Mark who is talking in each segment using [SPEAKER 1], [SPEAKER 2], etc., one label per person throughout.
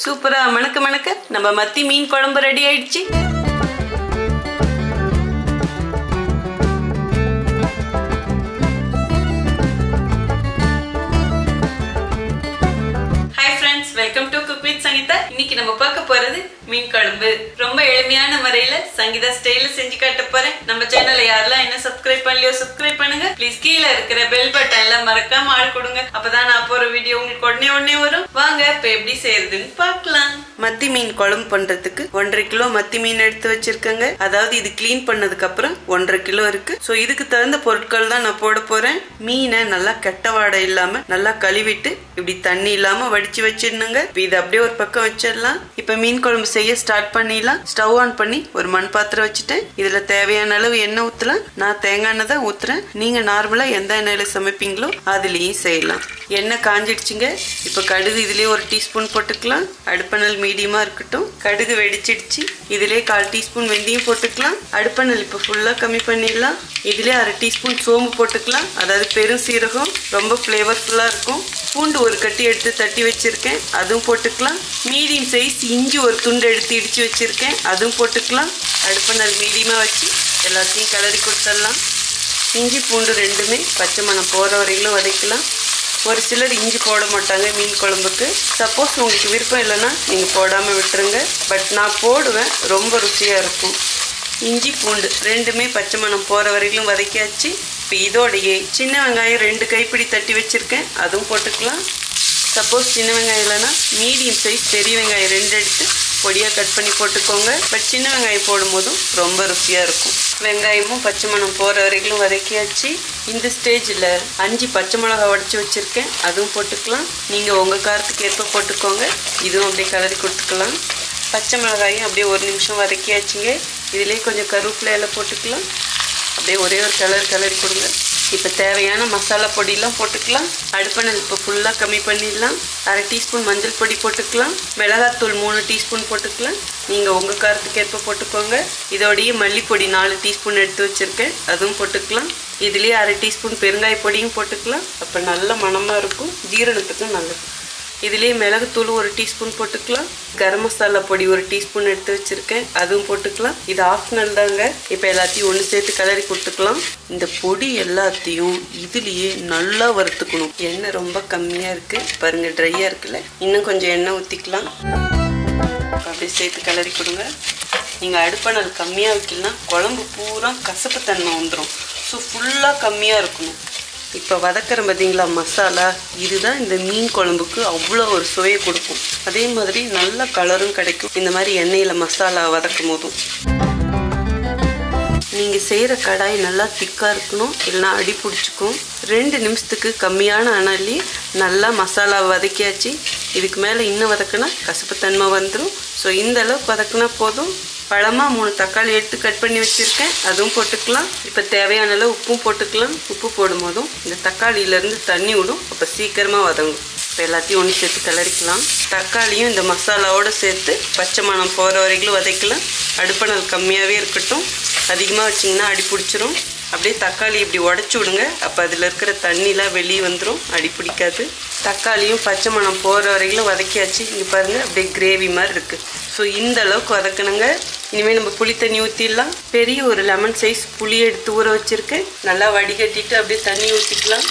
[SPEAKER 1] சூப்பரா மணக்க மணக்க நம்ம மத்தி மீன் குழம்பு ரெடி ஆயிடுச்சு hi friends welcome to cook with Sangeetha இன்னைக்கு நம்ம பார்க்க போறது மீன் குழம்பு ரொம்ப எளிமையான முறையில சங்கீதா ஸ்டைல செஞ்சு காட்ட போறேன் நம்ம சேனல்ல யாரெல்லாம் என்ன சப்ஸ்கிரைப் பண்ணலையோ சப்ஸ்கிரைப் பண்ணுங்க ப்ளீஸ் கீழே இருக்கிற பெல் பட்டன்ல மறக்காம ஆள் கொடுங்க அப்பதான் நான் போற வீடியோ உங்களுக்கு உடனே உடனே வரும் வாங்க இப்ப எப்படி செய்யறதுன்னு பார்க்கலாம் மத்தி மீன் குழம்பு பண்றதுக்கு ஒன்றரை கிலோ மத்தி மீன் எடுத்து வச்சிருக்கேங்க அதாவது இது க்ளீன் பண்ணதுக்கு அப்புறம் ஒன்றரை கிலோ இருக்கு ஸோ இதுக்கு தகுந்த பொருட்கள் தான் நான் போட போறேன் மீனை நல்லா கெட்ட வாடை இல்லாம நல்லா கழுவிட்டு இப்படி தண்ணி இல்லாம வடிச்சு வச்சிடணுங்க இப்ப இது அப்படியே ஒரு பக்கம் வச்சிடலாம் இப்ப மீன் குழம்பு செய்ய ஸ்டார்ட் பண்ணிடலாம் ஸ்டவ் ஆன் பண்ணி ஒரு மண் பாத்திரம் வச்சுட்டேன் இதுல தேவையான அளவு எண்ணெய் ஊத்தலாம் நான் தேங்காய் எண்ணெய் தான் ஊத்துறேன் நீங்க நார்மலா எந்த எண்ணெயில சமைப்பீங்களோ அதுலயும் செய்யலாம் எண்ணெய் காஞ்சிடுச்சுங்க இப்ப கடுகு இதுலயே ஒரு டீஸ்பூன் போட்டுக்கலாம் அடுப்பணல் மீடியமா இருக்கட்டும் கடுகு வெடிச்சிடுச்சு இதுலயே கால் டீஸ்பூன் வெந்தயம் போட்டுக்கலாம் அடுப்பணல் இப்ப ஃபுல்லா கம்மி பண்ணிடலாம் இதுலயே அரை டீஸ்பூன் சோம்பு போட்டுக்கலாம் அதாவது பெரும் சீரகம் ரொம்ப ஃப்ளேவர்ஃபுல்லா இருக்கும் பூண்டு ஒரு கட்டி எடுத்து தட்டி வச்சிருக்கேன் அதுவும் போட்டுக்கலாம் மீடியம் சைஸ் இஞ்சி ஒரு துண்டு எடுத்து இடிச்சு வச்சிருக்கேன் அதுவும் போட்டுக்கலாம் அடுப்பணல் மீடியமா வச்சு எல்லாத்தையும் கிளறி கொடுத்துடலாம் இஞ்சி பூண்டு ரெண்டுமே பச்சை மணம் போகிற வரையிலும் வதக்கலாம் ஒரு சிலர் இஞ்சி போட மாட்டாங்க மீன் குழம்புக்கு சப்போஸ் உங்களுக்கு விருப்பம் இல்லைன்னா நீங்கள் போடாமல் விட்டுருங்க பட் நான் போடுவேன் ரொம்ப ருசியாக இருக்கும் இஞ்சி பூண்டு ரெண்டுமே பச்சை மணம் போகிற வரையிலும் வதக்கியாச்சு இப்போ இதோடையே சின்ன வெங்காயம் ரெண்டு கைப்பிடி தட்டி வச்சுருக்கேன் அதுவும் போட்டுக்கலாம் சப்போஸ் சின்ன வெங்காயம் இல்லைன்னா மீடியம் சைஸ் பெரிய வெங்காயம் ரெண்டு எடுத்து பொடியாக கட் பண்ணி போட்டுக்கோங்க பட் சின்ன வெங்காயம் போடும்போதும் ரொம்ப ருசியாக இருக்கும் வெங்காயமும் பச்சை மணம் போகிற வரைக்கும் வதக்கியாச்சு இந்த ஸ்டேஜில் அஞ்சு பச்சை மிளகா உடச்சி வச்சுருக்கேன் அதுவும் போட்டுக்கலாம் நீங்கள் உங்கள் காரத்துக்கு ஏற்ப போட்டுக்கோங்க இதுவும் அப்படியே கலரி கொடுத்துக்கலாம் பச்சை மிளகாயும் அப்படியே ஒரு நிமிஷம் வதக்கியாச்சுங்க இதுலேயே கொஞ்சம் கருவேப்பிலை எல்லாம் போட்டுக்கலாம் அப்படியே ஒரே ஒரு கலர் கலரி கொடுங்க இப்போ தேவையான மசாலா பொடியெல்லாம் போட்டுக்கலாம் அடுப்பணல் இப்போ ஃபுல்லாக கம்மி பண்ணிடலாம் அரை டீஸ்பூன் மஞ்சள் பொடி போட்டுக்கலாம் மிளகாத்தூள் மூணு டீஸ்பூன் போட்டுக்கலாம் நீங்கள் உங்கள் காரத்துக்கு ஏற்ப போட்டுக்கோங்க இதோடையே மல்லிப்பொடி நாலு டீஸ்பூன் எடுத்து வச்சுருக்கேன் அதுவும் போட்டுக்கலாம் இதுலேயே அரை டீஸ்பூன் பெருங்காய பொடியும் போட்டுக்கலாம் அப்போ நல்ல மணமாக இருக்கும் ஜீரணத்துக்கும் நல்லது இதுலேயே மிளகுத்தூள் ஒரு டீஸ்பூன் போட்டுக்கலாம் கரம் மசாலா பொடி ஒரு டீஸ்பூன் எடுத்து வச்சுருக்கேன் அதுவும் போட்டுக்கலாம் இது ஆப்ஷனல் தாங்க இப்போ எல்லாத்தையும் ஒன்று சேர்த்து கலரி கொடுத்துக்கலாம் இந்த பொடி எல்லாத்தையும் இதுலேயே நல்லா வறுத்துக்கணும் எண்ணெய் ரொம்ப கம்மியாக இருக்குது பாருங்கள் ட்ரையாக இருக்குல்ல இன்னும் கொஞ்சம் எண்ணெய் ஊற்றிக்கலாம் அப்படியே சேர்த்து கிளறி கொடுங்க நீங்கள் அடுப்பணல் கம்மியாக வைக்கலாம் குழம்பு பூரா கசப்பு தன்மை வந்துடும் ஸோ ஃபுல்லாக கம்மியாக இருக்கணும் இப்போ வதக்கிற பார்த்தீங்களா மசாலா இதுதான் இந்த மீன் குழம்புக்கு அவ்வளோ ஒரு சுவையை கொடுக்கும் அதே மாதிரி நல்ல கலரும் கிடைக்கும் இந்த மாதிரி எண்ணெயில் மசாலா வதக்கும் போதும் நீங்கள் செய்கிற கடாய் நல்லா திக்காக இருக்கணும் இல்லைனா அடி பிடிச்சிக்கும் ரெண்டு நிமிஷத்துக்கு கம்மியான அனல்லி நல்லா மசாலா வதக்கியாச்சு இதுக்கு மேலே இன்னும் வதக்கினா கசப்புத்தன்மை வந்துடும் ஸோ இந்த அளவுக்கு வதக்கினா போதும் பழமாக மூணு தக்காளி எடுத்து கட் பண்ணி வச்சுருக்கேன் அதுவும் போட்டுக்கலாம் இப்போ தேவையான அளவு உப்பும் போட்டுக்கலாம் உப்பு போடும்போதும் இந்த தக்காளியிலேருந்து தண்ணி விடும் அப்போ சீக்கிரமாக வதங்கும் இப்போ எல்லாத்தையும் ஒன்று சேர்த்து கிளறிக்கலாம் தக்காளியும் இந்த மசாலாவோடு சேர்த்து பச்சை மணம் போகிற வரைக்கும் வதக்கலாம் அடுப்பணல் கம்மியாகவே இருக்கட்டும் அதிகமாக வச்சிங்கன்னா அடி பிடிச்சிரும் அப்படியே தக்காளி இப்படி உடச்சி விடுங்க அப்போ அதில் இருக்கிற தண்ணிலாம் வெளியே வந்துடும் அடி பிடிக்காது தக்காளியும் பச்சை மணம் போகிற வரைக்கும் வதக்கியாச்சு இங்கே பாருங்கள் அப்படியே கிரேவி மாதிரி இருக்குது ஸோ இந்த அளவுக்கு வதக்கணுங்க இனிமேல் நம்ம புளி தண்ணி ஊற்றிடலாம் பெரிய ஒரு லெமன் சைஸ் புளி எடுத்து ஊற வச்சுருக்கேன் நல்லா வடிகட்டிட்டு அப்படியே தண்ணி ஊற்றிக்கலாம்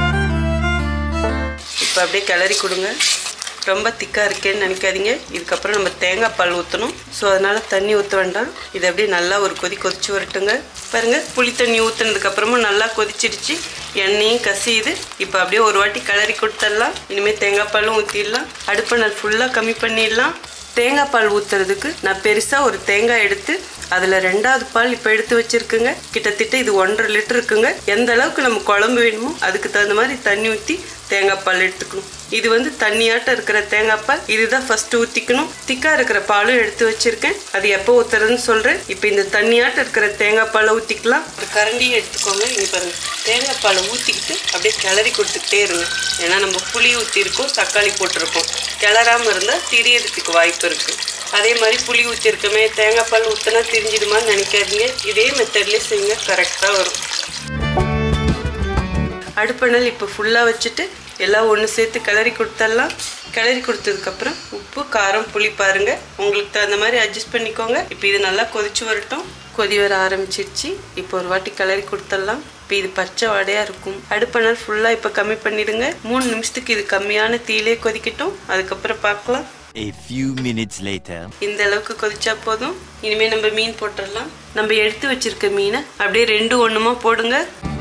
[SPEAKER 1] இப்போ அப்படியே கிளறி கொடுங்க ரொம்ப திக்காக இருக்கேன்னு நினைக்காதீங்க இதுக்கப்புறம் நம்ம தேங்காய் பால் ஊற்றணும் ஸோ அதனால் தண்ணி ஊற்ற வேண்டாம் இது அப்படியே நல்லா ஒரு கொதி கொதிச்சு வரட்டுங்க பாருங்கள் புளி தண்ணி ஊற்றுனதுக்கப்புறமும் நல்லா கொதிச்சிடுச்சு எண்ணெயும் கசியுது இப்போ அப்படியே ஒரு வாட்டி கிளறி கொடுத்துடலாம் இனிமேல் தேங்காய் பாலும் ஊற்றிடலாம் அடுப்பை நான் ஃபுல்லாக கம்மி பண்ணிடலாம் தேங்காய் பால் ஊற்றுறதுக்கு நான் பெருசாக ஒரு தேங்காய் எடுத்து அதில் ரெண்டாவது பால் இப்போ எடுத்து வச்சுருக்குங்க கிட்டத்தட்ட இது ஒன்றரை லிட்டர் இருக்குங்க எந்த அளவுக்கு நம்ம குழம்பு வேணுமோ அதுக்கு தகுந்த மாதிரி தண்ணி ஊற்றி தேங்காய் பால் எடுத்துக்கணும் இது வந்து தண்ணியாட்டம் இருக்கிற தேங்காய் பால் இதுதான் ஃபர்ஸ்ட் ஊற்றிக்கணும் திக்காக இருக்கிற பாலும் எடுத்து வச்சிருக்கேன் அது எப்போ ஊற்றுறதுன்னு சொல்கிறேன் இப்போ இந்த தண்ணியாட்டம் இருக்கிற தேங்காய் பாலை ஊற்றிக்கலாம் ஒரு கரண்டியும் எடுத்துக்கோங்க இங்கே பாருங்கள் தேங்காய் பாலை ஊற்றிக்கிட்டு அப்படியே கிளறி கொடுத்துக்கிட்டே இருங்க ஏன்னா நம்ம புளி ஊற்றிருக்கோம் தக்காளி போட்டிருக்கோம் கிளறாமல் இருந்தால் திரியறதுக்கு வாய்ப்பு இருக்குது அதே மாதிரி புளி ஊற்றிருக்கோமே தேங்காய் பால் ஊற்றினா திரிஞ்சிடுமான்னு நினைக்காதீங்க இதே மெத்தட்லேயே செய்யுங்க கரெக்டாக வரும் அடுப்பணல் இப்போ ஃபுல்லாக வச்சுட்டு எல்லாம் ஒன்று சேர்த்து கிளறி கொடுத்துடலாம் கிளறி கொடுத்ததுக்கப்புறம் உப்பு காரம் புளி பாருங்க உங்களுக்கு தகுந்த மாதிரி அட்ஜஸ்ட் பண்ணிக்கோங்க இப்போ இது நல்லா கொதிச்சு வரட்டும் கொதி வர ஆரம்பிச்சிருச்சு இப்போ ஒரு வாட்டி கிளறி கொடுத்துடலாம் இப்போ இது பச்சை வாடையாக இருக்கும் அடுப்பணல் ஃபுல்லாக இப்போ கம்மி பண்ணிடுங்க மூணு நிமிஷத்துக்கு இது கம்மியான தீயிலே கொதிக்கட்டும் அதுக்கப்புறம் பார்க்கலாம்
[SPEAKER 2] A few minutes later.
[SPEAKER 1] இந்த அளவுக்கு கொதிச்சா போதும் இனிமே நம்ம மீன் போட்டுடலாம் நம்ம எடுத்து வச்சிருக்க மீனை அப்படியே ரெண்டு ஒண்ணுமா போடுங்க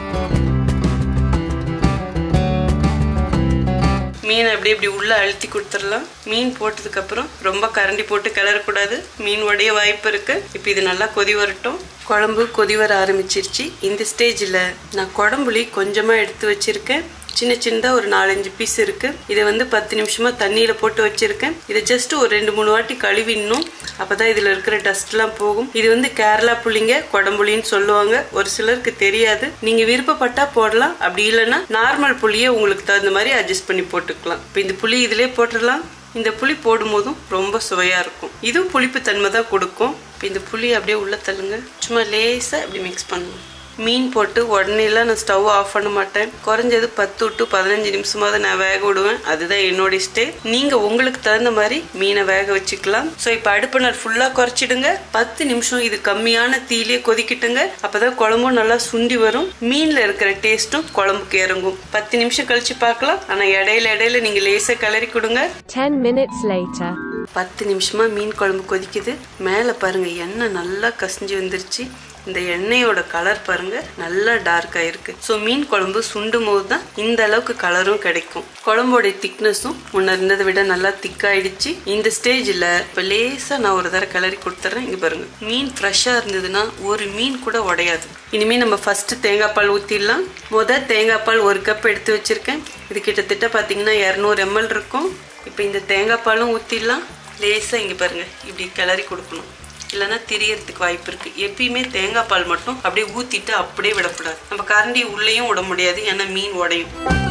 [SPEAKER 1] மீன் அப்படியே இப்படி உள்ள அழுத்தி கொடுத்துடலாம் மீன் போட்டதுக்கு அப்புறம் ரொம்ப கரண்டி போட்டு கிளறக்கூடாது மீன் உடைய வாய்ப்பு இருக்கு இப்போ இது நல்லா கொதி வரட்டும் குழம்பு கொதி வர ஆரம்பிச்சிருச்சு இந்த ஸ்டேஜில் நான் குழம்புளி கொஞ்சமாக எடுத்து வச்சிருக்கேன் சின்ன சின்னதாக ஒரு நாலஞ்சு பீஸ் இருக்கு இதை வந்து பத்து நிமிஷமா தண்ணியில போட்டு வச்சிருக்கேன் இதை ஜஸ்ட் ஒரு ரெண்டு மூணு வாட்டி கழுவிடணும் அப்பதான் இதுல இருக்கிற டஸ்ட்லாம் போகும் இது வந்து கேரளா புளிங்க குடம்புளின்னு சொல்லுவாங்க ஒரு சிலருக்கு தெரியாது நீங்க விருப்பப்பட்டா போடலாம் அப்படி இல்லைன்னா நார்மல் புளியை உங்களுக்கு தகுந்த மாதிரி அட்ஜஸ்ட் பண்ணி போட்டுக்கலாம் இப்போ இந்த புளி இதிலே போட்டுடலாம் இந்த புளி போடும்போதும் ரொம்ப சுவையா இருக்கும் இதுவும் புளிப்பு தன்மை தான் கொடுக்கும் இப்போ இந்த புளி அப்படியே உள்ள தள்ளுங்க சும்மா லேசா அப்படி மிக்ஸ் பண்ணுவோம் மீன் போட்டு உடனேலாம் நான் ஸ்டவ் ஆஃப் பண்ண மாட்டேன் குறைஞ்சது பத்து டு பதினஞ்சு நிமிஷமாவது நான் வேக விடுவேன் அதுதான் என்னோட ஸ்டே நீங்க உங்களுக்கு தகுந்த மாதிரி மீனை வேக வச்சுக்கலாம் ஸோ இப்போ அடுப்பு நான் ஃபுல்லாக குறைச்சிடுங்க பத்து நிமிஷம் இது கம்மியான தீயிலே கொதிக்கிட்டுங்க அப்பதான் குழம்பும் நல்லா சுண்டி வரும் மீன்ல இருக்கிற டேஸ்ட்டும் குழம்புக்கு இறங்கும் பத்து நிமிஷம் கழிச்சு பார்க்கலாம் ஆனா இடையில இடையில நீங்க லேசா கிளறி கொடுங்க
[SPEAKER 3] 10 minutes later.
[SPEAKER 1] பத்து நிமிஷமா மீன் குழம்பு கொதிக்குது மேலே பாருங்க எண்ணெய் நல்லா கசிஞ்சு வந்துருச்சு இந்த எண்ணெயோட கலர் பாருங்க நல்லா டார்க் ஆயிருக்கு ஸோ மீன் குழம்பு சுண்டும் போது தான் இந்த அளவுக்கு கலரும் கிடைக்கும் குழம்போட திக்னஸும் முன்ன இருந்ததை விட நல்லா திக்காயிடுச்சு இந்த ஸ்டேஜில் இப்போ லேசாக நான் ஒரு தடவை கிளறி கொடுத்துட்றேன் இங்கே பாருங்க மீன் ஃப்ரெஷ்ஷாக இருந்ததுன்னா ஒரு மீன் கூட உடையாது இனிமேல் நம்ம ஃபர்ஸ்ட் தேங்காய் பால் ஊற்றிடலாம் முத தேங்காய் பால் ஒரு கப் எடுத்து வச்சிருக்கேன் இது கிட்டத்தட்ட பார்த்தீங்கன்னா இரநூறு எம்எல் இருக்கும் இப்போ இந்த தேங்காய் பாலும் ஊற்றிடலாம் லேசாக இங்கே பாருங்க இப்படி கிளறி கொடுக்கணும் இல்லைன்னா திரியறதுக்கு வாய்ப்பு இருக்கு எப்பயுமே தேங்காய் பால் மட்டும் அப்படியே ஊத்திட்டு அப்படியே விடக்கூடாது நம்ம கரண்டி உள்ளேயும் விட முடியாது ஏன்னா மீன் உடையும்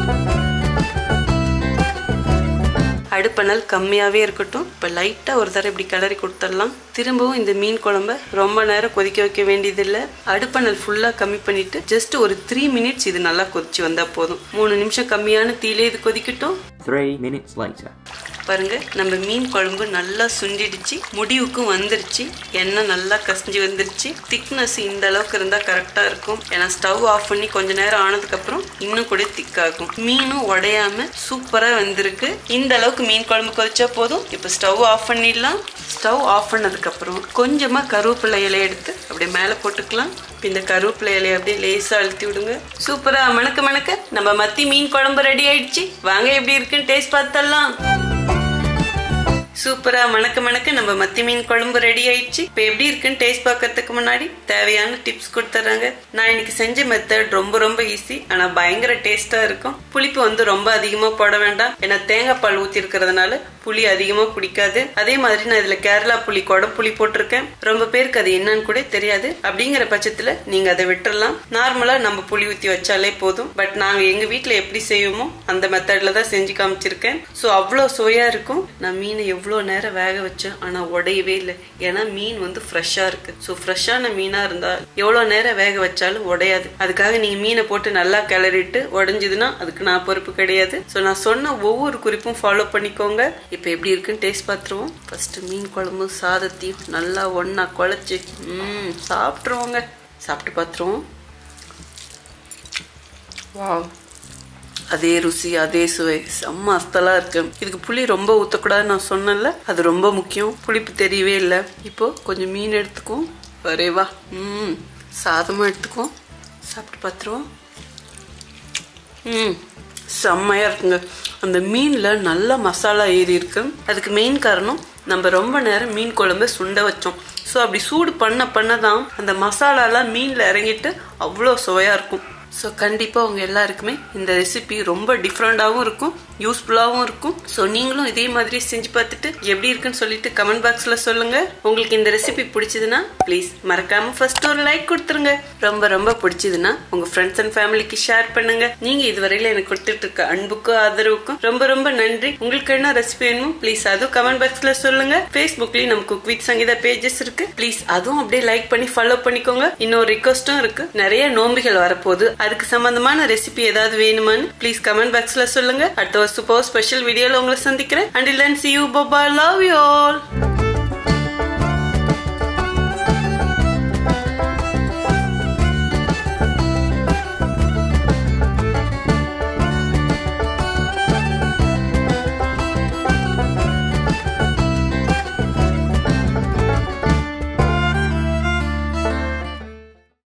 [SPEAKER 1] அடுப்பணல் கம்மியாகவே இருக்கட்டும் இப்போ லைட்டாக ஒரு தடவை இப்படி கிளறி கொடுத்துடலாம் திரும்பவும் இந்த மீன் குழம்ப ரொம்ப நேரம் கொதிக்க வைக்க வேண்டியதில்லை அடுப்பணல் ஃபுல்லாக கம்மி பண்ணிட்டு ஜஸ்ட் ஒரு த்ரீ மினிட்ஸ் இது நல்லா கொதிச்சு வந்தால் போதும் மூணு நிமிஷம் கம்மியான தீயிலே இது கொதிக்கட்டும்
[SPEAKER 4] Three minutes later.
[SPEAKER 1] பாருங்க நம்ம மீன் குழம்பு நல்லா சுண்டிடுச்சு முடிவுக்கும் வந்துருச்சு எண்ணெய் நல்லா கசிஞ்சு வந்துருச்சு திக்னஸ் இந்த அளவுக்கு இருந்தா கரெக்டா இருக்கும் ஏன்னா ஸ்டவ் ஆஃப் பண்ணி கொஞ்ச நேரம் ஆனதுக்கு அப்புறம் இன்னும் கூட திக்காகும் மீனும் உடையாம சூப்பரா வந்திருக்கு இந்த அளவுக்கு மீன் குழம்பு கொதிச்சா போதும் இப்போ ஸ்டவ் ஆஃப் பண்ணிடலாம் ஸ்டவ் ஆஃப் பண்ணதுக்கு அப்புறம் கொஞ்சமா கருவேப்பிலை இலையை எடுத்து அப்படியே மேலே போட்டுக்கலாம் இப்ப இந்த கருவேப்பிலை இலையை அப்படியே லேசா அழுத்தி விடுங்க சூப்பரா மணக்க மணக்க நம்ம மத்தி மீன் குழம்பு ரெடி ஆயிடுச்சு வாங்க எப்படி இருக்குன்னு டேஸ்ட் பார்த்தலாம் சூப்பரா மணக்க மணக்க நம்ம மத்தி மீன் குழம்பு ரெடி ஆயிடுச்சு இப்போ எப்படி இருக்குன்னு டேஸ்ட் பார்க்கறதுக்கு முன்னாடி தேவையான டிப்ஸ் கொடுத்துட்றாங்க நான் இன்னைக்கு செஞ்ச மெத்தட் ரொம்ப ரொம்ப ஈஸி ஆனா பயங்கர டேஸ்டா இருக்கும் புளிப்பு வந்து ரொம்ப அதிகமா போட வேண்டாம் ஏன்னா தேங்காய் பால் ஊத்தி இருக்கிறதுனால புளி அதிகமா பிடிக்காது அதே மாதிரி நான் இதுல கேரளா புளி குடம் புளி போட்டிருக்கேன் ரொம்ப பேருக்கு அது என்னன்னு கூட தெரியாது அப்படிங்கிற பட்சத்துல நீங்க அதை விட்டுறலாம் நார்மலா நம்ம புளி ஊத்தி வச்சாலே போதும் பட் நாங்க எங்க வீட்ல எப்படி செய்வோமோ அந்த மெத்தட்ல தான் செஞ்சு காமிச்சிருக்கேன் ஸோ அவ்வளோ சுவையா இருக்கும் நான் மீனை எவ்வளோ நேரம் வேக வச்சேன் ஆனா உடையவே இல்லை ஏன்னா மீன் வந்து ஃப்ரெஷ்ஷா இருக்கு ஸோ ஃப்ரெஷ்ஷான மீனா இருந்தா எவ்வளோ நேரம் வேக வச்சாலும் உடையாது அதுக்காக நீங்க மீனை போட்டு நல்லா கிளறிட்டு உடைஞ்சதுன்னா அதுக்கு நான் பொறுப்பு கிடையாது ஸோ நான் சொன்ன ஒவ்வொரு குறிப்பும் ஃபாலோ பண்ணிக்கோங்க இப்போ எப்படி இருக்குன்னு டேஸ்ட் பார்த்துருவோம் ஃபர்ஸ்ட் மீன் குழம்பு சாதத்தையும் நல்லா ஒண்ணா குழச்சி ம் சாப்பிட்ருவோங்க சாப்பிட்டு பார்த்துருவோம் வாவ் அதே ருசி அதே சுவை செம்ம அஸ்தலா இருக்கு இதுக்கு புளி ரொம்ப ஊற்றக்கூடாதுன்னு நான் சொன்னேன்ல அது ரொம்ப முக்கியம் புளிப்பு தெரியவே இல்லை இப்போ கொஞ்சம் மீன் எடுத்துக்குவோம் வரேவா ம் சாதமாக எடுத்துக்குவோம் சாப்பிட்டு பார்த்துருவோம் ம் செம்மையா இருக்குங்க அந்த மீன்ல நல்ல மசாலா ஏறி இருக்கு அதுக்கு மெயின் காரணம் நம்ம ரொம்ப நேரம் மீன் குழம்பு சுண்ட வச்சோம் ஸோ அப்படி சூடு பண்ண பண்ண தான் அந்த மசாலாலாம் மீனில் இறங்கிட்டு அவ்வளோ சுவையாக இருக்கும் ஸோ கண்டிப்பாக உங்க எல்லாருக்குமே இந்த ரெசிபி ரொம்ப டிஃப்ரெண்டாகவும் இருக்கும் யூஸ்ஃபுல்லாகவும் இருக்கும் ஸோ நீங்களும் இதே மாதிரி செஞ்சு பார்த்துட்டு எப்படி இருக்குன்னு சொல்லிட்டு கமெண்ட் பாக்ஸில் சொல்லுங்க உங்களுக்கு இந்த ரெசிபி பிடிச்சதுன்னா ப்ளீஸ் மறக்காம ஃபர்ஸ்ட் ஒரு லைக் கொடுத்துருங்க ரொம்ப ரொம்ப பிடிச்சதுன்னா உங்க ஃப்ரெண்ட்ஸ் அண்ட் ஃபேமிலிக்கு ஷேர் பண்ணுங்க நீங்க இதுவரையில எனக்கு கொடுத்துட்டு இருக்க அன்புக்கும் ஆதரவுக்கும் ரொம்ப ரொம்ப நன்றி உங்களுக்கு என்ன ரெசிபி வேணுமோ ப்ளீஸ் அதுவும் கமெண்ட் பாக்ஸ்ல சொல்லுங்க ஃபேஸ்புக்லயும் நம்ம குக் வித் சங்கீதா பேஜஸ் இருக்கு ப்ளீஸ் அதுவும் அப்படியே லைக் பண்ணி ஃபாலோ பண்ணிக்கோங்க இன்னொரு ரிக்வஸ்டும் இருக்கு நிறைய நோம்பிகள் வரப்போகுது அதுக்கு சம்பந்தமான ரெசிபி ஏதாவது வேணுமான்னு ப்ளீஸ் கமெண்ட் பாக்ஸ்ல சொல்லுங்க அடுத்த ஒரு சூப்பர் ஸ்பெஷல் வீடியோல உங்களை சந்திக்கிறேன் and then see you bye bye love you all